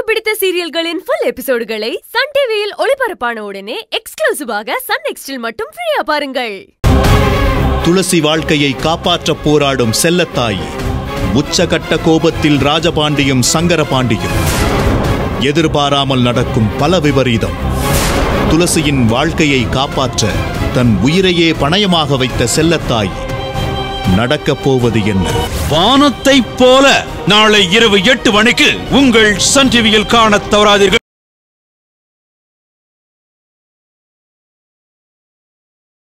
பிடித்த சீரியல்களின் full எபிசோடுகளை Sun டிவியில் ஒளிபரப்பான உடனே எக்ஸ்க்ளூசிவாக சன் நெக்ஸ்டில் மட்டும் ஃப்ரீயா பாருங்கள் துளசி வாழ்க்கையை காப்பாற்ற போராடும் செல்லத்தாயி உச்சகட்ட கோபத்தில் ராஜபாண்டியும் சங்கரபாண்டியும் எதிர்பாராமல் நடக்கும் பல விபரீதம் துளசியின் வாழ்க்கையை காப்பாற்ற தன் உயிரையே பணயமாக வைத்த செல்லத்தாயி நடக்கப் போவது என்ன வானத்தைப் போல நாளை இரவு எட்டு மணிக்கு உங்கள் சன் டிவியில் காணத் தவறாதீர்கள்